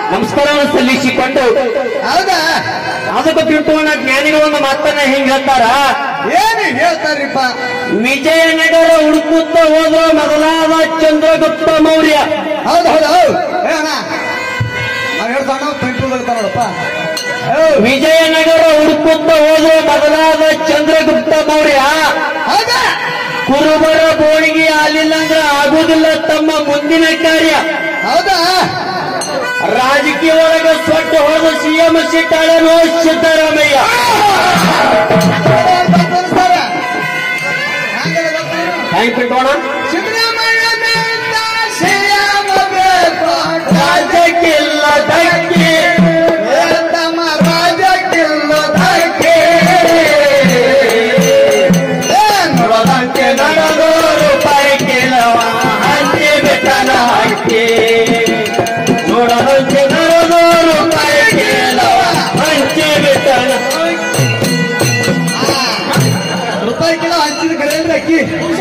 ನಮಸ್ಕಾರವನ್ನು ಸಲ್ಲಿಸಿಕೊಂಡು ಹೌದಾ ಅದಕ್ಕೆ ತಿಳ್ಕೊಂಡ ಜ್ಞಾನಿಗಳನ್ನ ಮಾತನ್ನ ಹೆಂಗ್ ಹೇಳ್ತಾರ ಏನು ಹೇಳ್ತಾರ್ರಿಪ್ಪ ವಿಜಯನಗರ ಹುಡುಕುತ್ತ ಹೋದ ಮೊದಲಾದ ಚಂದ್ರಗುಪ್ತ ಮೌರ್ಯ ಹೌದು ಹೌದು ಹೌದು ಏ ಅಣ್ಣ ನಾವು ಹೇಳ್ತಾಣ ಪೆಂಟು ನೋಡಪ್ಪ ವಿಜಯನಗರ ಹುಡುಕುತ್ತ ಹೋದ ಮೊದಲಾದ ಚಂದ್ರಗುಪ್ತ ಮೌರ್ಯ ಹೌದಾ ಕುರುಬರ ಬೋಳಿಗೆ ಆಲಿಲ್ಲಂದ್ರ ಆಗುವುದಿಲ್ಲ ತಮ್ಮ ಮುಂದಿನ ಕಾರ್ಯ ಹೌದಾ ರಾಜಕೀಯ ಒಳಗ ಸೊಟ್ಟ ಹೋದ ಸಿಎಂ ಸಿಟ್ಟಾಳನು ಸಿದ್ದರಾಮಯ್ಯ ಥ್ಯಾಂಕ್ ಯು ಟೋಣ ರಾಜಕ್ಕಿಲ್ಲ ಧಕ್ಕೆ ನೋಡದಂತೆ ನಡೆದೋರು ಪರಕಿಲವ ಹಂಚಿ ಬಿಟ್ಟನ ಹಕ್ಕಿ ನೋಡದಂತೆ ನಡೆದೋರು ಪರಕಿಲವ ಹಂಚಿ ಬಿಟ್ಟನ ರೂಪಾಯಿ ಕಿಲೋ ಹಚ್ಚಿದ ಕರೆ ಅಕ್ಕಿ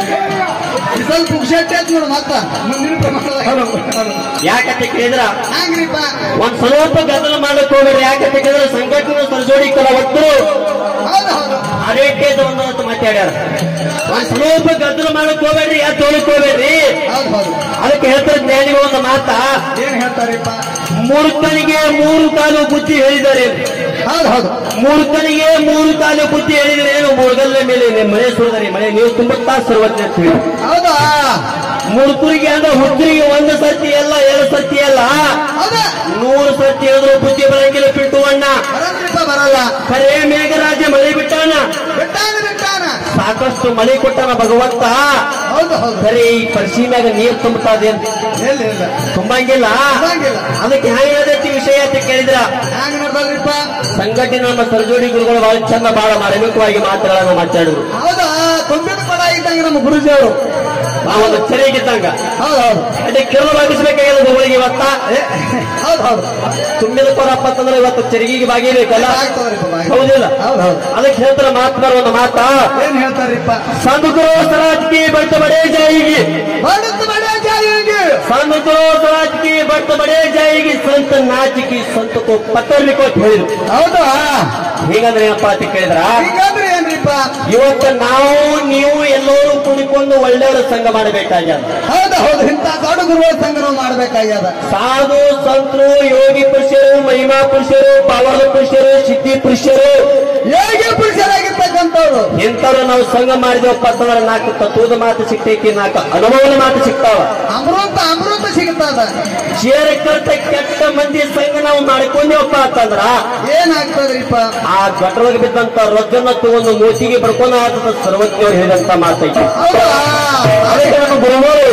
ಈ ಸ್ವಲ್ಪ ಪುಕ್ಷಟ್ಟೆ ಆಯ್ತು ನೋಡು ಮತ್ತ ಮುಂದಿನ ಪ್ರಮಾಣದಾಗ ಯಾಕಂತ ಕೇಳಿದ್ರ ಹಂಗ್ರಿಪ್ಪ ಒಂದ್ ಸ್ವಲ್ಪ ಗದ್ದಲ ಮಾಡಕ್ ಹೋಗ್ಬೇಡ್ರಿ ಯಾಕಂತ ಕೇಳಿದ್ರೆ ಸಂಘಟನೆ ಸರಜೋಡಿ ಕೆಲವತ್ತು ಹೌದು ಹೌದು ಅರೇಟೆ ಒಂದು ಮಾತಾಡ್ಯಾರ ಒಂದ್ ಸ್ವಲ್ಪ ಗದ್ದಲ ಮಾಡಕ್ ಹೋಗ್ಬೇಡ್ರಿ ಯಾಕೆ ತೊಳಕ್ ಹೋಗ್ಬೇಡ್ರಿ ಹೌದು ಹೌದು ಅದಕ್ಕೆ ಹೇಳ್ತಾರೆ ಜ್ಞಾನಿಗಳು ಒಂದು ಮಾತಾ ಏನ್ ಹೇಳ್ತಾರಿಪ್ಪ ಮೂರ್ಖನಿಗೆ ಮೂರು ಕಾಲು ಬುದ್ಧಿ ಹೇಳಿದ್ದಾರೆ ಹೌದು ಹೌದು ಮೂರ್ಖನಿಗೆ ಮೂರು ಕಾಲು ಬುದ್ಧಿ ಹೇಳಿದರೆ ಏನು ಮೂರ್ಗಲ್ಲ ಮೇಲೆ ನಿಮ್ಮ ಮಳೆ ಸುರಿದರೆ ಮಳೆ ನೀವು ತುಂಬುತ್ತಾ ಸರ್ವಜ್ಞ ಅಂತ ಹೇಳಿ ಹೌದಾ ಮೂರ್ಖರಿಗೆ ಅಂದ್ರೆ ಹುಚ್ಚರಿಗೆ ಒಂದು ಸತಿ ಅಲ್ಲ ಎರಡು ಸತಿ ಅಲ್ಲ ಹೌದಾ ನೂರು ಸತಿ ಹೇಳಿದ್ರು ಬುದ್ಧಿ ಬರಂಗಿಲ್ಲ ಪಿಂಟು ಅಣ್ಣ ಬರಲ್ರಿಪ್ಪ ಬರಲ್ಲ ಖರೇ ಮೇಘರಾಜ ಮಳೆ ಬಿಟ್ಟಾನ ಬಿಟ್ಟಾನ ಬಿಟ್ಟಾನ ಸಾಕಷ್ಟು ಮಳೆ ಕೊಟ್ಟಾನ ಭಗವಂತ ಹೌದು ಹೌದು ಖರೆ ಈ ಪರಿಶೀಮ್ಯಾಗ ನೀರು ತುಂಬುತ್ತಾ ಇದೆ ಅಂತ ಇಲ್ಲ ಇಲ್ಲ ತುಂಬಂಗಿಲ್ಲ ಹಂಗಿಲ್ಲ ಅದಕ್ಕೆ ಹೇಗೆ ವಿಷಯ ಅಂತ ಕೇಳಿದ್ರ ಹ್ಯಾಂಗ ನೋಡ್ಬಲ್ರಿಪ್ಪ ಸಂಘಟನೆ ನಮ್ಮ ಸರಜೋಡಿ ಗುರುಗಳು ಬಹಳ ಚಂದ ಬಹಳ ಮಾರ್ಮಿಕವಾಗಿ ಮಾತುಗಳನ್ನ ಮಾತಾಡಿದ್ರು ಹೌದಾ ತುಂಬಿದ ಪಡ ಇದ್ದಂಗೆ ನಮ್ಮ ಗುರುಜಿ ಅವರು ನಾವೊಂದು ಚೆರೆಗಿದ್ದಂಗ ಹೌದು ಹೌದು ಅದೇ ಕಿರಲು ಬಾಗಿಸ್ಬೇಕಾಗಿಲ್ಲ ಗುರುಗಳಿಗೆ ಇವತ್ತ ಏ, ಹೌದು ಹೌದು ತುಂಬಿದ ಕೊರಪ್ಪ ಅಂತಂದ್ರೆ ಇವತ್ತು ಚೆರಿಗಿಗೆ ಬಾಗಿಬೇಕಲ್ಲ ಆಗ್ತದ್ರಿಪ್ಪ ಬಾಯಿ. ಹೌದಿಲ್ಲ ಹೌದು ಹೌದು ಅದಕ್ಕೆ ಹೇಳ್ತಾರೆ ಮಾತು ಒಂದು ಮಾತ ಏನ್ ಹೇಳ್ತಾರಿಪ್ಪ ಸಂತ ಗುರು ಸರಾಜ್ ಕಿ ಬಡ್ತ ಬಡೇ ಜಾಯಿಗಿ ಬಡತ್ ಬಡ ಜಾಯಿಗೆ ಸಂತ ಗುರು ಸರಾಜ್ ಕಿ ಬಡ್ತ ಬಡೇ ಜಾಯಿಗಿ ಸಂತ ನಾಚಿಕಿ ಸಂತ ಕೋ ಪತ್ತರ್ಲಿಕ್ಕೋ ಅಂತ ಹೇಳಿದ್ರು ಹೌದಾ ಹೀಗಂದ್ರೆ ಏನಪ್ಪಾ ಅಂತ ಕೇಳಿದ್ರ ಹಿಂಗಂದ್ರೆ ಏನ್ರಿಪ್ಪ ಇವತ್ತು ನಾವು ನೀವು ಎಲ್ಲರೂ ಕುಣಿಕೊಂಡು ಒಳ್ಳೆಯವರ ಸಂಘ ಮಾಡಬೇಕಾಗ್ಯದ ಹೌದು ಹೌದು ಇಂಥ ದೊಡ್ಡ ಗುರುಗಳ ಸಂಗ್ರಹ ಮಾಡ್ಬೇಕಾಗ್ಯದ ಸಾಧು ಸಂತರು ಯೋಗಿ ಪುರುಷರು ಮಹಿಮಾ ಪುರುಷರು ಪವನ ಪುರುಷರು ಸಿದ್ಧಿ ಪುರುಷರು ಯೋಗ್ಯ ಪುರುಷರಾಗಿರ್ತಕ್ಕಂಥವ್ರು ಇಂಥವ್ರು ನಾವು ಸಂಘ ಮಾಡಿದವಪ್ಪ ಅಂತಂದ್ರೆ ನಾಲ್ಕು ತತ್ವದ ಮಾತು ಸಿಗ್ತೈತಿ ನಾಲ್ಕು ಅನುಭವದ ಮಾತು ಸಿಗ್ತಾವ ಅಮೃತ ಅಮೃತ ಸಿಗ್ತದ ಸೇರಕ್ಕಂತ ಕೆಟ್ಟ ಮಂದಿ ಸಂಘ ನಾವು ಮಾಡ್ಕೊಂಡೇವಪ್ಪ ಅಂತಂದ್ರ ಏನಾಗ್ತದ್ರಿಪ್ಪ ಆ ಗಟ್ಟರೊಳಗೆ ಬಿದ್ದಂತ ರೊಜ್ಜನ್ನ ತಗೊಂಡು ಮೂತಿಗೆ ಬರ್ಕೊಂಡು ಆತದ ಸರ್ವಜ್ಞರು ಹೇಳಿದಂತ ಮಾತೈತಿ ಹೌದಾ ಅದಕ್ಕೆ ನಮ್ಮ ಗುರುಗಳು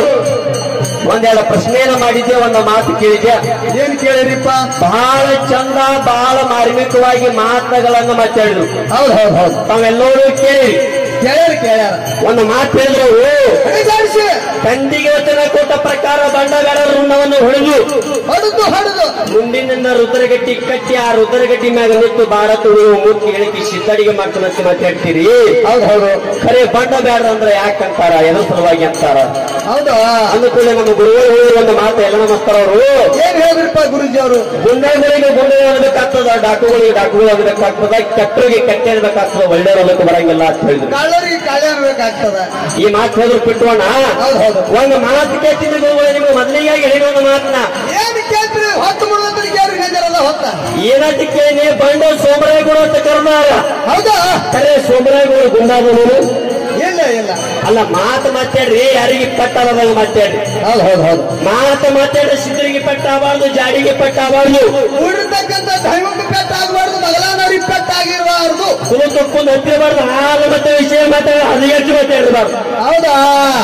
ಒಂದೆರಡು ಪ್ರಶ್ನೆಯನ್ನ ಮಾಡಿದ್ದೆ ಒಂದು ಮಾತು ಕೇಳಿದ್ದೆ ಏನ್ ಕೇಳಿರಿಪ್ಪ ಬಹಳ ಚಂದ ಬಹಳ ಮಾರ್ಮಿಕವಾಗಿ ಮಾತುಗಳನ್ನು ಮಾತಾಡಿದ್ರು ಹೌದು ಹೌದು ಹೌದು ತಾವೆಲ್ಲರೂ ಕೇಳಿ ಕೇಳ್ಯಾರ ಕೇಳ್ಯಾರ ಒಂದು ಮಾತು ಹೇಳಿದ್ರು ಹೊಡಿದಾಡಿಸಿ ತಂದಿಗೆ ವಚನ ಕೊಟ್ಟ ಪ್ರಕಾರ ಬಂಡಗಾರ ಋಣವನ್ನು ಹೊಡೆದು ಹೊಡೆದು ಹೊಡೆದು ಮುಂದಿನಿಂದ ರುದ್ರಗಟ್ಟಿ ಕಟ್ಟಿ ಆ ರುದ್ರಗಟ್ಟಿ ಮ್ಯಾಗ ನಿಂತು ಬಾಡ ತುಳಿಯುವ ಮೂರ್ತಿ ಹೇಳಿಕೆ ಸಿದ್ದಡಿಗೆ ಮಾಡ್ಕೊಂಡಂತ ಮಾತಾಡ್ತೀರಿ ಹೌದು ಹೌದು ಖರೆ ಬಂಡ ಬ್ಯಾಡ ಅಂದ್ರೆ ಯಾಕಂತಾರ ಎದ್ರ ಸಲುವಾಗಿ ಅಂತಾರ ಹೌದಾ ಅಂದ್ಕೂಡಲೇ ನಮ್ಮ ಗುರುಗಳು ಹೇಳಿದ ಒಂದು ಮಾತು ಎಲ್ಲ ನಮಸ್ಕಾರ ಅವರು ಏನ್ ಹೇಳಿದ್ರಿಪ್ಪ ಗುರುಜಿ ಅವರು ಗುಂಡಗಳಿಗೆ ಗುಂಡೆ ಅನ್ನಬೇಕಾಗ್ತದ ಡಾಕುಗಳಿಗೆ ಡಾಕುಗಳು ಅನ್ನಬೇಕಾಗ್ತದ ಕೆಟ್ಟರಿಗೆ ಕೆಟ್ಟ ಅನ್ನಬೇಕಾಗ್ತದ ಒಳ್ಳೆಯವರು ಅನ್ನಕ್ಕೆ ಬರಂಗಿಲ್ಲ ಅಂತ ಹೇಳಿದ್ರು ಕಳ್ಳರಿಗೆ ಕಳ್ಳ ಅನ್ಬೇಕಾಗ್ತದ ಈ ಮಾತು ಹೇಳಿದ್ರು ಬಿಟ್ಟುವಣ್ಣ ಹೌದು ಹೌದು ಒಂದು ಮಾತು ಕೇಳ್ತಿದ್ರೆ ಗುರುಗಳು ನಿಮ್ಗೆ ಮೊದಲಿಗೆ ಹೇಳಿದ ಒಂದು ಮಾತನ್ನ ಏನ್ ಕೇಳ್ತೀರಿ ಹೊತ್ತು ಮುಳುವಂತರಿಗೆ ಯಾರು ನಜರಲ್ಲ ಹೊತ್ತ ಏನಂತ ಕೇಳಿ ಬಂಡ ಸೋಮರಾಯಗುರು ಅಂತ ಕರ್ನಾರ ಹೌದಾ ಖರೆ ಸೋಮರಾಯಗುರು ಗುಂಡಾದ ನೀನು ಇಲ್ಲ ಇಲ್ಲ ಅಲ್ಲ ಮಾತು ಮಾತಾಡ್ರಿ ಯಾರಿಗೆ ಪಟ್ಟಾದಾಗ ಮಾತಾಡ್ರಿ ಹೌದು ಹೌದು ಹೌದು ಮಾತು ಮಾತಾಡ್ರಿ ಸಿದ್ಧರಿಗೆ ಪಟ್ಟಾಗಬಾರ್ದು ಜಾಡಿಗೆ ಪಟ್ಟಾಗಬಾರ್ದು ಕೂಡಿರ್ತಕ್ಕಂಥ ದೈವಕ್ಕೆ ಪೆಟ್ಟಾಗಬಾರ್ದು ಮೊದಲಾನವ್ರಿಗೆ ಪೆಟ್ಟಾಗಿರಬಾರ್ದು ಕುಲು ತಕ್ಕೊಂಡು ಹತ್ತಿರಬಾರ್ದು ಹಾಲು ಮತ್ತೆ ವಿಷಯ ಮಾತಾಡ ಅದು ಹೆಚ್ಚು ಮಾತಾಡಬಾರ್ದು ಹೌದಾ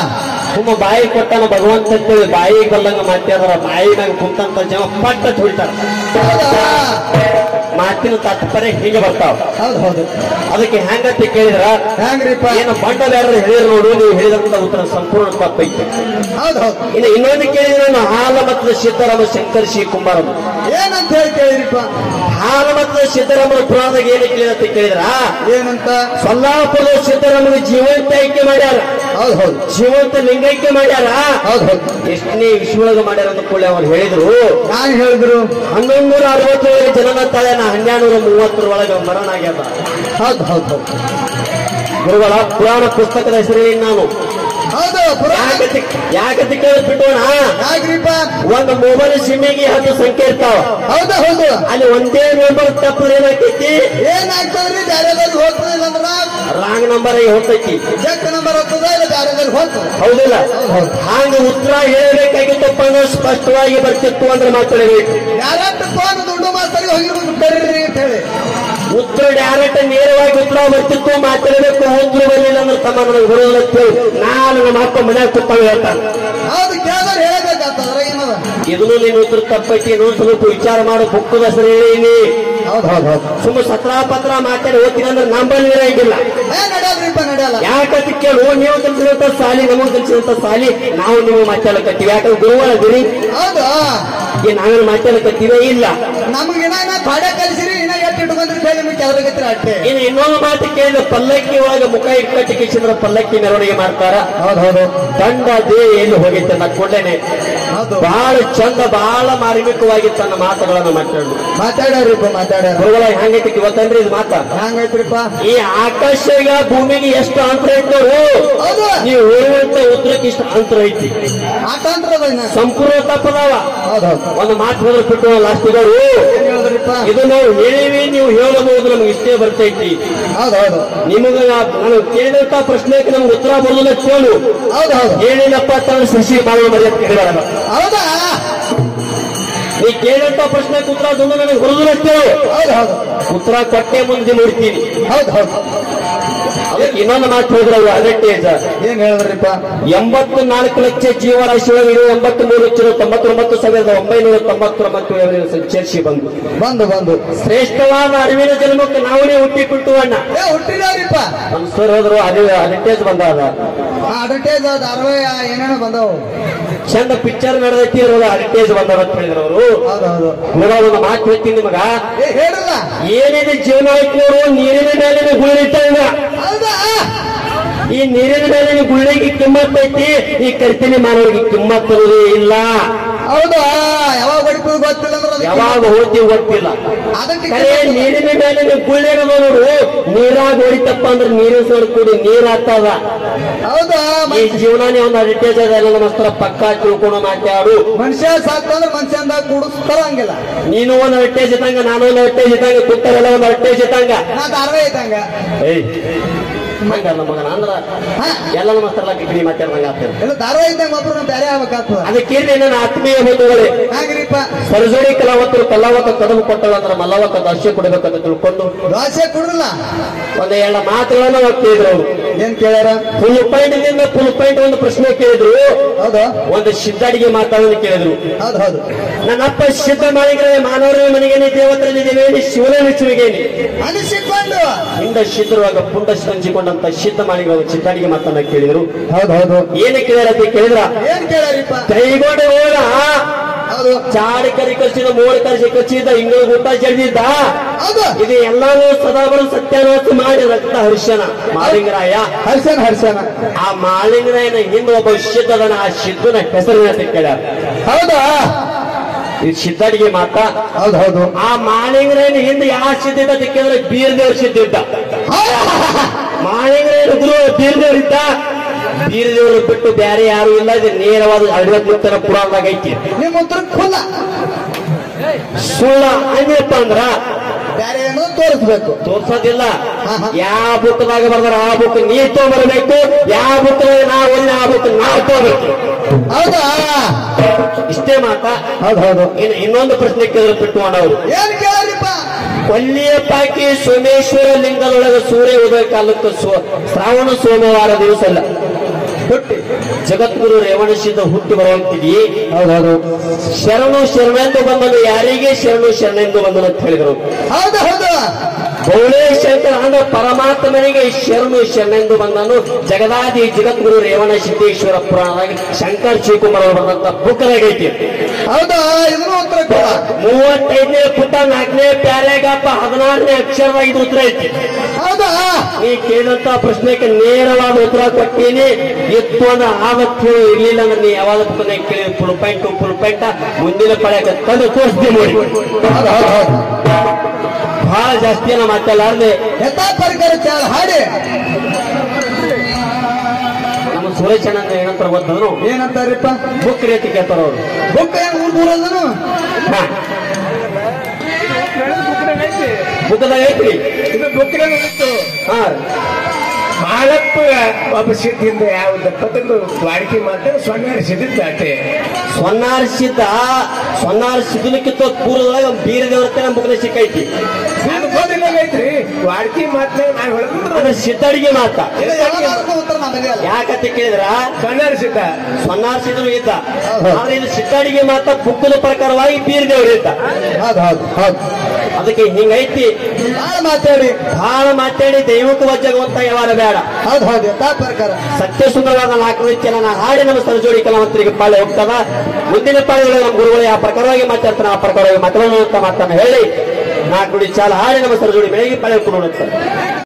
ತುಂಬ ಬಾಯಿ ಕೊಟ್ಟಾನ ಭಗವಂತ ಅಂತೇಳಿ ಬಾಯಿಗೆ ಬಲ್ಲಂಗ ಮಾತಾಡ್ರ ಬಾಯಿ ಮ್ಯಾಗ ಕುಂತಂತ ಜನ ಪಟ್ಟ ತುಳಿತಾರ ಹೌದಾ ಮಾತಿನ ತಾತ್ಪರ್ಯ ಹೀಗೆ ಬರ್ತಾವ ಹೌದು ಹೌದು ಅದಕ್ಕೆ ಹೆಂಗಂತ ಕೇಳಿದ್ರ ಹೆಂಗ್ರಿಪ್ಪ ಏನು ಬಂಡ ಬೇರೆ ಹೇಳಿದ್ರು ನೋಡು ನೀವು ಹೇಳಿದಂತ ಉತ್ತರ ಸಂಪೂರ್ಣ ತಪ್ಪೈತೆ ಹೌದು ಹೌದು ಇನ್ನು ಇನ್ನೊಂದು ಕೇಳಿದ್ರೆ ನಾನು ಹಾಲ ಮತ್ತು ಸಿದ್ದರಾಮ ಶಂಕರ್ ಶ್ರೀ ಕುಮಾರ ಏನಂತ ಹೇಳಿ ಕೇಳಿರಿಪ್ಪ ಹಾಲು ಮತ್ತು ಸಿದ್ದರಾಮನ ಪುರಾಣದಾಗ ಏನು ಕೇಳಿದ ಅಂತ ಕೇಳಿದ್ರ ಏನಂತ ಸೊಲ್ಲಾಪುರದ ಸಿದ್ದರಾಮನ ಜೀವಂತ ಐಕ್ಯ ಮಾಡ್ಯಾರ ಹೌದು ಹೌದು ಜೀವಂತ ಲಿಂಗೈಕ್ಯ ಮಾಡ್ಯಾರ ಹೌದು ಹೌದು ಎಷ್ಟನೇ ವಿಶ್ವೊಳಗ ಮಾಡ್ಯಾರ ಅಂತ ಕೂಡಲೇ ಅವ್ರು ಹೇಳಿದ್ರು ನಾನು ಹೇಳಿದ್ರು ಹನ್ನೊಂದು ನೂರ ಅರವತ್ತೇಳು ಜನನ ತಾಳೆ ನಾ ಹನ್ನೆರಡು ನೂರ ಮೂವತ್ತರ ಒಳಗೆ ಮರಣ ಆಗ್ಯದ ಹೌದು ಹೌದು ಹೌದು ಗುರುಗಳ ಪುರಾಣ ಪುಸ್ತಕದ ಹೆಸರೇನು ನಾನು ಹೌದು ಪುರಾಣ ಯಾಕಂತ ಯಾಕಂತ ಕೇಳಿಬಿಟ್ಟೋಣ ಯಾಕ್ರಿಪ್ಪ ಒಂದು ಮೊಬೈಲ್ ಸಿಮ್ಮಿಗೆ ಹತ್ತು ಸಂಖ್ಯೆ ಇರ್ತಾವ ಹೌದು ಹೌದು ಅಲ್ಲಿ ಒಂದೇ ನಂಬರ್ ತಪ್ಪು ಏನಾಕೈತಿ ಏನಾಗ್ತದ್ರಿ ಬ್ಯಾರೆದಲ್ಲಿ ಹೋಗ್ತದಿಲ್ಲ ಅಂದ್ರ ರಾಂಗ್ ನಂಬರ್ ಹೋಗ್ತೈತಿ ಚೆಕ್ ನಂಬರ್ ಹೋಗ್ತದ ಇಲ್ಲ ಬ್ಯಾರೆದಲ್ಲಿ ಹೋಗ್ತದ ಹೌದಿಲ್ಲ ಹೌದು. ಹಾಂಗ ಉತ್ತರ ಹೇಳಬೇಕಾಗಿತ್ತಪ್ಪ ಅಂದ್ರೆ ಸ್ಪಷ್ಟವಾಗಿ ಬರ್ತಿತ್ತು ಅಂದ್ರೆ ಮಾತಾಡಬೇಕು ಡೈರೆಕ್ಟ್ ಫೋನ್ ದುಡ್ಡು ಮಾಸ್ತರಿಗೆ ಹೋಗಿರ್ಬೇಕು ಬರ್ರಿ ಅಂತ ಹೇಳಿ ಉತ್ತರ ಡೈರೆಕ್ಟ್ ನೇರವಾಗಿ ಉತ್ತರ ಬರ್ತಿತ್ತು ಮಾತಾಡಬೇಕು ಉತ್ತರ ಬರಲಿಲ್ಲ ಅಂದ್ರೆ ತಮ್ಮ ನನಗೆ ಬರೋದಿಲ್ಲ ಅಂತ ಹೇಳಿ ನಾನು ನಮ್ಮ ಅಪ್ಪ ಮನ್ಯಾಗ ಕೂತಾಗ ಹೇಳ್ತಾನೆ ಹೌದು ಕೇಳಿದ್ರೆ ಹೇಳಬೇಕಾಗ್ತದ್ರ ಏನದ ಇದನ್ನು ನೀನು ಉತ್ತರ ತಪ್ಪೈತಿ ಇನ್ನೊಂದು ಸ್ವಲ್ಪ ವಿಚಾರ ಮಾಡು ಬುಕ್ಕದ ಹೆಸರು ಹೇಳೀನಿ ಹೌದು ಹೌದು ಹೌದು ಸುಮ್ಮ ಸತ್ರ ಪತ್ರ ಮಾತಾಡಿ ಹೋಗ್ತೀನಿ ಅಂದ್ರೆ ನಂಬಲ್ಲಿ ಇರಂಗಿಲ್ಲ ಏ ನಡೆಯಲ್ರಿಪ್ಪ ನಡೆಯಲ್ಲ ಯಾಕಂತ ಕೇಳು ನೀವು ಕಲಿಸಿದಂತ ಸಾಲಿ ನಮಗೆ ಕಲಿಸಿದಂತ ಸಾಲಿ ನಾವು ನೀವು ಮಾತಾಡಕತ್ತೀವಿ ಯಾಕಂದ್ರೆ ಗುರುಗಳದಿರಿ ಹೌದು ಈ ನಾವೇನು ಮಾತಾಡಕತ್ತೀವಿ ಇಲ್ಲ ನಮ್ಗಿನ ಇನ್ನ ಪಾಡೆ ಕಲಿಸಿರಿ ಇನ್ನ ಎಟ್ಟು ಇಟ್ಕೊಂಡ್ರಿ ಹೇಳಿ ನಿಮ್ಗೆ ಕೆಳಗತ್ತಿರ ಅಟ್ಟೆ ಇನ್ನು ಇನ್ನೊಂದು ಮಾತು ಕೇಳಿದ್ರೆ ಪಲ್ಲಕ್ಕಿ ಒಳಗೆ ಮುಖ ಇಟ್ಕಟ್ಟಿ ಕಿಸಿದ್ರೆ ಪಲ್ಲಕ್ಕಿ ಮೆರವಣಿಗೆ ಮಾಡ್ತಾರ ಹೌದು ಹೌದು ದಂಡ ದೇ ಎಲ್ಲಿ ಹೋಗಿತ್ತು ನಾ ಕೊಳ್ಳೇನೆ ಹೌದು ಬಹಳ ಚಂದ ಬಹಳ ಮಾರ್ಮಿಕವಾಗಿ ತನ್ನ ಮಾತುಗಳನ್ನು ಮಾತಾಡು ಮಾತಾಡ್ಯಾರಿಪ್ಪ ಮಾತಾಡ್ಯಾರ ಗುರುಗಳ ಹೆಂಗೈತಿ ಇವತ್ತಂದ್ರೆ ಇದು ಮಾತ ಹಂಗೈತ್ರಿಪ್ಪ ಈ ಆಕಾಶಗ ಭೂಮಿಗೆ ಎಷ್ಟು ಅಂತರ ಐತಿ ನೋಡು ಹೌದು ನೀವು ಹೇಳುವಂತ ಉತ್ತರಕ್ಕೆ ಇಷ್ಟು ಅಂತರ ಐತಿ ಆಟ ಅಂದ್ರದ ಇನ್ನ ಸಂಪೂರ್ಣ ತಪ್ಪದಾವ ಹೌದು ಹೌದು ಒಂದು ಮಾತು ಹೋದ್ರೆ ಬಿಟ್ಟು ಲಾಸ್ಟ್ ಇರೋರು ಏನ್ ಹೇಳಿದ್ರಿಪ್ಪ ಇದು ನಾವು ಹೇಳಿವಿ ನೀವು ಹೇಳಬಹುದು ನಮ್ಗೆ ಇಷ್ಟೇ ಬರ್ತೈತಿ ಹೌದು ಹೌದು ನಿಮಗ ನಾನು ಕೇಳಿದಂತ ಪ್ರಶ್ನೆಗೆ ನಮ್ಗೆ ಉತ್ತರ ಬರೋದಿಲ್ಲ ಕೇಳು ಹೌದು ಹೌದು ಹೇಳಿಲ್ಲಪ್ಪ ಅಂತ ಸಸಿ ಮಾಡುವ ಮರ್ಯಾದೆ ಕೇಳಲ್ಲ ಹೌದಾ ನೀ ಕೇಳಿದಂತ ಪ್ರಶ್ನೆಗೆ ಉತ್ತರ ತಂದು ನನಗೆ ಬರೋದಿಲ್ಲ ಕೇಳು ಹೌದು ಹೌದು ಉತ್ತರ ಕೊಟ್ಟೆ ಮುಂದೆ ನೋಡ್ತೀನಿ ಹೌದು ಹೌದು ಅದಕ್ಕೆ ಇನ್ನೊಂದು ಮಾತು ಹೋದ್ರೆ ಅವರು ಅಡ್ವಾಂಟೇಜ್ ಏನ್ ಹೇಳಿದ್ರಿಪ್ಪ ಎಂಬತ್ತು ನಾಲ್ಕು ಲಕ್ಷ ಜೀವರಾಶಿಗಳು ಎಂಬತ್ತು ಮೂರು ಲಕ್ಷ ತೊಂಬತ್ತೊಂಬತ್ತು ಸಾವಿರದ ಒಂಬೈನೂರ ತೊಂಬತ್ತೊಂಬತ್ತು ಸಂಚರಿಸಿ ಬಂದು ಬಂದು ಬಂದು ಶ್ರೇಷ್ಠವಾದ ಅರಿವಿನ ಜನ್ಮಕ್ಕೆ ನಾವೇ ಹುಟ್ಟಿಕೊಟ್ಟು ಅಣ್ಣ ಏ ಹುಟ್ಟಿದವ್ರಿಪ್ಪ ನಮ್ಮ ಸರ್ ಹೋದ್ರು ಅದು ಅಡ್ವಾಂಟೇಜ್ ಬಂದಾದ ಅಡ್ವರ್ಟೈಸ್ ಧಾರಾವಾಹಿ ಏನೇನೋ ಬಂದವು ಚಂದ ಪಿಕ್ಚರ್ ನಡೆದೈತಿ ಇರೋದು ಅಡ್ವಾಂಟೇಜ್ ಬಂದವ ಅಂತ ಹೇಳಿದ್ರು ಅವರು ಹೌದು ಹೌದು ನೋಡ ಒಂದು ಮಾತು ಹೇಳ್ತೀನಿ ನಿಮಗ ಏ ಹೇಳಿಲ್ಲ ಏನಿದೆ ಜೀವನ ಆಯ್ತು ನೋಡು ನೀರಿನ ಮೇಲೆ ಗುಳಿತಾಗ ಹೌದಾ ಈ ನೀರಿನ ಮೇಲೆ ಗುಳಿಗೆ ಕಿಮ್ಮತ್ ಐತಿ ಈ ಕರಿತೀನಿ ಮಾಡೋರಿಗೆ ಕಿಮ್ಮತ್ ಅನ್ನೋದೇ ಇಲ್ಲ ಹೌದಾ ಯಾವಾಗ ಹೊಡಿತದ ಗೊತ್ತಿಲ್ಲ ಅಂದ್ರೆ ಅದಕ್ಕೆ- ಯಾವಾಗ ಹೋಗ್ತೀವಿ ಗೊತ್ತಿಲ್ಲ ಅದಕ್ಕೆ ಕರೆ ನೀರಿನ ಮೇಲೆ ನೀವು ಗುಳ್ಳೆ ಇರೋದು ನೋಡು ನೀರಾಗ ಹೊಡಿತಪ್ಪ ಅಂದ್ರೆ ನೀರಿನ ಸರ್ ಕೂಡಿ ನೀರ್ ಆಗ್ತದ ಹೌದಾ ಈ ಜೀವನನೇ ಒಂದು ಅಡ್ವಾಂಟೇಜ್ ಅದ ಎಲ್ಲ ನಮಸ್ಕಾರ ಪಕ್ಕ ತಿಳ್ಕೊಂಡು ಮಾತಾಡು ಮನುಷ್ಯ ಸಾಕ್ತಂದ್ರೆ ಮನುಷ್ಯಂದ ಕೂಡಿಸ್ತಾರ ಹಂಗಿಲ್ಲ ನೀನು ಒಂದು ಅಡ್ವಾಂಟೇಜ್ ಇದ್ದಂಗ ನಾನು ಒಂದು ಅಡ್ವಾಂಟೇಜ್ ಇದ್ದಂಗ ಕೂತಾರೆಲ್ಲ ಒಂದು ಅಡ್ವಾಂಟೇಜ್ ಇದ್ದಂಗ ನಾ ಧಾರಾವಾಹಿ ಇದ್ದಂಗ ಏಯ್ ಹಂಗಲ್ಲ ಮಗನ ಅಂದ್ರ ಹಾ ಎಲ್ಲ ನಮಸ್ಕಾರ ಕಿಡಿ ಮಾತಾಡ್ದಂಗ ಆಗ್ತದೆ ಎಲ್ಲ ಧಾರಾವಾಹಿ ಇದ್ದಂಗ ಒಬ್ರು ನಮ್ ಬೇರೆ ಆಗ್ಬೇಕಾಗ್ತದ ಅದಕ್ಕೆ ನನ್ನ ಆತ್ಮೀಯ ಬಂಧುಗಳೇ ಹ್ಯಾಂಗ್ರಿಪ್ಪ ಸರ್ಜರಿ ಕಲಾವತರು ಕಲಾವತ ಕದವು ಕೊಟ್ಟವ ಅಂದ್ರೆ ಮಲ್ಲವಕ್ಕ ದರ್ಶೆ ಕೊಡಬೇಕಂತ ತಿಳ್ಕೊಂಡು ದೋಸೆ ಕುಡಿದ್ರಲ್ಲ ಒಂದು ಎರಡು ಮಾತುಗಳನ್ನ ಒಪ್ಪಿದ್ರು ಅವರು ಏನ್ ಕೇಳ್ಯಾರ ಫುಲ್ ಪಾಯಿಂಟ್ ನಿಂದ ಫುಲ್ ಪಾಯಿಂಟ್ ಒಂದು ಪ್ರಶ್ನೆ ಕೇಳಿದ್ರು ಹೌದು ಒಂದು ಸಿದ್ಧಾಡಿಗೆ ಮಾತಾಡೋದು ಕೇಳಿದ್ರು ಹೌದು ಹೌದು ನನ್ನಪ್ಪ ಸಿದ್ಧ ಮಾಡಿದ್ರೆ ಮಾನವರ ಮನೆಗೇನೆ ದೇವತರಲ್ಲಿದ್ದೇನೆ ಶಿವನ ಮೆಚ್ಚುವಿಗೇನೆ ಅನಿಸಿಕೊಂಡು ಹಿಂದ ಸಿದ್ಧರುವಾಗ ಪುಂಡ ಸಂಚಿಕೊಂಡಂತ ಸಿದ್ಧ ಮಾಡಿಗಳ ಸಿದ್ಧಾಡಿಗೆ ಮಾತನ್ನ ಕೇಳಿದ್ರು ಹೌದು ಹೌದು ಏನ ಕೇಳ್ಯಾರ ಅಂತ ಕೇಳಿದ್ರ ಏನ್ ಕೇಳ್ಯಾರಿಪ್ಪ ಕೈಗೊಂಡು ಹೋಗ ಹೌದು ಚಾಡಿ ಕರಿ ಕಚ್ಚಿದ ಮೋಡ ಕರಿಸಿ ಕಚ್ಚಿದ ಇನ್ನೊಂದು ಊಟ ಜಡಿದಿದ್ದ ಹೌದು ಇದು ಎಲ್ಲಾನು ಸದಾಬರು ಸತ್ಯಾನಾಶ ಮಾಡಿ ರಕ್ತ ಹರ್ಷನ ಮಾಲಿಂಗರಾಯ ಹರ್ಷನ ಹರ್ಷನ ಆ ಮಾಲಿಂಗರಾಯನ ಹಿಂದೆ ಒಬ್ಬ ಸಿದ್ಧದನ ಆ ಸಿದ್ಧನ ಹೆಸರಿನ ಅಂತ ಕೇಳ್ಯಾರ ಹೌದಾ ಇದು ಸಿದ್ಧಡಿಗೆ ಮಾತ ಹೌದು ಹೌದು ಆ ಮಾಲಿಂಗರಾಯನ ಹಿಂದೆ ಯಾವ ಸಿದ್ಧ ಇದ್ದ ಅಂತ ಕೇಳಿದ್ರೆ ಬೀರದೇವ್ರ ಸಿದ್ಧ ಇದ್ದ ಮಾಲಿಂಗರಾಯನ ಗುರು ಬೀರದೇವ್ರಿದ್ದ ಬೀರದೇವರು ಬಿಟ್ಟು ಬೇರೆ ಯಾರು ಇಲ್ಲ ಇದು ನೇರವಾದ ಅಡವತ್ತರ ಪುರಾಣದಾಗ ಐತಿ ನಿಮ್ ಉತ್ತರ ಖುಲ್ಲ ಸುಳ್ಳ ಹಂಗಪ್ಪ ಅಂದ್ರ ಬೇರೆ ಏನೋ ತೋರಿಸ್ಬೇಕು ತೋರ್ಸೋದಿಲ್ಲ ಹಾ, ಹಾ. ಯಾವ ಬುಕ್ದಾಗ ಬರ್ದಾರ ಆ ಬುಕ್ ನೀ ತಗೊಂಡ್ಬರ್ಬೇಕು ಯಾವ ಬುಕ್ ನಾ ಒಳ್ಳೆ ಆ ಬುಕ್ ನಾವು ತಗೋಬೇಕು ಹೌದಾ ಇಷ್ಟೇ ಮಾತ ಹೌದು ಹೌದು ಇನ್ನು ಇನ್ನೊಂದು ಪ್ರಶ್ನೆ ಕೇಳಿದ್ರು ಬಿಟ್ಟುಕೊಂಡವರು ಏನ್ ಕೇಳ್ರಿಪ್ಪ ಕೊಲ್ಲಿಯ ಪಾಕಿ ಸೋಮೇಶ್ವರ ಲಿಂಗದೊಳಗೆ ಸೂರ್ಯ ಉದಯ ಕಾಲಕ್ಕೆ ಸೋ- ಶ್ರಾವಣ ಸೋಮವಾರ ದಿವಸ ಅಲ್ಲ ಹುಟ್ಟಿ ಜಗದ್ಗುರು ರೇವಣಸಿದ್ದ ಹುಟ್ಟಿ ಬರುವಂತಿದೆಯೇ ಹೌದು ಹೌದು ಶರಣು ಶರಣೆಂದು ಬಂದನು ಯಾರಿಗೆ ಶರಣು ಶರಣೆಂದು ಬಂದನು ಅಂತ ಹೇಳಿದರು ಹೌದು ಹೌದು ಗೌಳೇ ಶಂಕರ ಅಂದ್ರೆ ಪರಮಾತ್ಮನಿಗೆ ಶರಣು ಶರಣೆಂದು ಬಂದನು ಜಗದಾದಿ ಜಗದ್ಗುರು ರೇವಣ ಸಿದ್ದೇಶ್ವರ ಪುರಾಣದಾಗ ಶಂಕರ್ ಶಿವಕುಮಾರ್ ಅವರು ಬರೆದಂತ ಬುಕ್ದಾಗೈತಿ ಹೌದಾ ಇದನ್ನು ಉತ್ತರ ಕೊಡ ಮೂವತ್ತೈದನೇ ಪುಟ ನಾಲ್ಕನೇ ಪ್ಯಾರಾಗ್ರಾಫ್ ಹದಿನಾರನೇ ಅಕ್ಷರದಾಗ ಇದು ಉತ್ತರ ಐತಿ ಹೌದಾ ನೀ ಕೇಳಿದಂತ ಪ್ರಶ್ನೆಗೆ ನೇರವಾದ ಉತ್ತರ ಕೊಟ್ಟೀನಿ ಇತ್ತು ಅಂದ್ರೆ ಆವತ್ತು ಇರ್ಲಿಲ್ಲ ಅಂದ್ರೆ ನೀ ಯಾವಾಗ ಪುಸ್ತಕ ಕೇಳಿ ಫುಲ್ ಪಾಯಿಂಟ್ ಫುಲ್ ಪಾಯಿಂಟ್ ಮುಂದಿನ ಪಡೆಯಕ್ಕೆ ತಂದು ತೋರಿಸ್ತೀನಿ ನೋಡಿ ಹೌದು ಹೌದು ಹೌದು ಬಹಳ ಜಾಸ್ತಿ ಏನೋ ಮಾತಾಡಲಾರ್ದೆ ಯಥಾ ಪ್ರಕಾರ ಚಾಲ ಹಾಡಿ ನಮ್ಮ ಸುರೇಶ್ ಅಣ್ಣ ಏನಂತ ಗೊತ್ತಂದ್ರು ಏನಂತಾರಿಪ್ಪ ಬುಕ್ ರೇಟ್ ಕೇಳ್ತಾರ ಅವರು ಬುಕ್ ಹೆಂಗ್ ಊರ್ ದೂರದನು ಹಾ ಬುಕ್ದಾಗ ಐತ್ರಿ ಇದು ಬುಕ್ಕಿನ ಇತ್ತು ಹಾ ಮಾಳಪ್ಪ ಒಬ್ಬ ಸಿದ್ಧಿಂದ ಯಾವುದಪ್ಪ ತಂದು ವಾಡಿಕೆ ಮಾತ್ರ ಸೊನ್ನೆ ಸಿದ್ಧಿದ್ದ ಅಷ್ಟೇ ಸೊನ್ನಾರಿಸಿದ್ದ ಸೊನ್ನಾರಿಸಿದಕ್ಕಿಂತ ಪೂರ್ವದೊಳಗೆ ಬೀರ ದೇವರತ್ತೆ ನಮ್ಮ ಬುಕ್ನ ಸಿಕ್ಕೈತಿ ನಾನು ಗೊತ್ತಿಲ್ಲ ಐತ್ರಿ ವಾಡಿಕೆ ಮಾತ್ರ ನಾನು ಹೇಳಿದ್ರು ಅಂದ್ರೆ ಸಿದ್ದಡಿಗೆ ಮಾತ ಇದು ಎಲ್ಲದಕ್ಕೂ ಉತ್ತರ ನಮಗೆ ಅಲ್ಲ ಯಾಕಂತ ಕೇಳಿದ್ರ ಸೊನ್ನೆ ಸಿದ್ಧ ಸೊನ್ನಾರಿಸಿದ್ರು ಇದ್ದ ಆದ್ರೆ ಇದು ಸಿದ್ದಾಡಿಗೆ ಮಾತ ಬುಕ್ಕದ ಪ್ರಕಾರವಾಗಿ ಬೀರ ದೇವರು ಇದ್ದ ಹೌದು ಹೌದು ಹೌದು ಅದಕ್ಕೆ ಹಿಂಗೈತಿ ಭಾಳ ಮಾತಾಡಿ ಬಹಳ ಮಾತಾಡಿ ದೈವಕ್ಕೆ ವಜ್ಜಗುವಂತ ಯಾವಾರ ಬೇಡ ಹೌದು ಹೌದು ಯಥಾ ಪ್ರಕಾರ ಸತ್ಯ ಸುಂದರವಾದ ನಾಲ್ಕು ರೀತಿಯನ್ನ ನಾ ಹಾಡಿ ನಮ್ಮ ಸರಜೋಡಿ ಕಲಾವಂತರಿಗೆ ಪಾಳೆ ಹೋಗ್ತದ ಮುಂದಿನ ಪಾಳೆಗಳು ನಮ್ಮ ಗುರುಗಳು ಯಾವ ಪ್ರಕಾರವಾಗಿ ಮಾತಾಡ್ತಾನೆ ಆ ಪ್ರಕಾರವಾಗಿ ಮಾತಾಡೋಣ ಅಂತ ಮಾತನ್ನ ಹೇಳಿ ನಾಲ್ಕು ನುಡಿ ಚಾಲ ಹಾಡಿ ನಮ್ಮ ಸರಜೋಡಿ ಬೆಳಗ್ಗೆ ಪಾಳೆ ಕೊಡೋಣ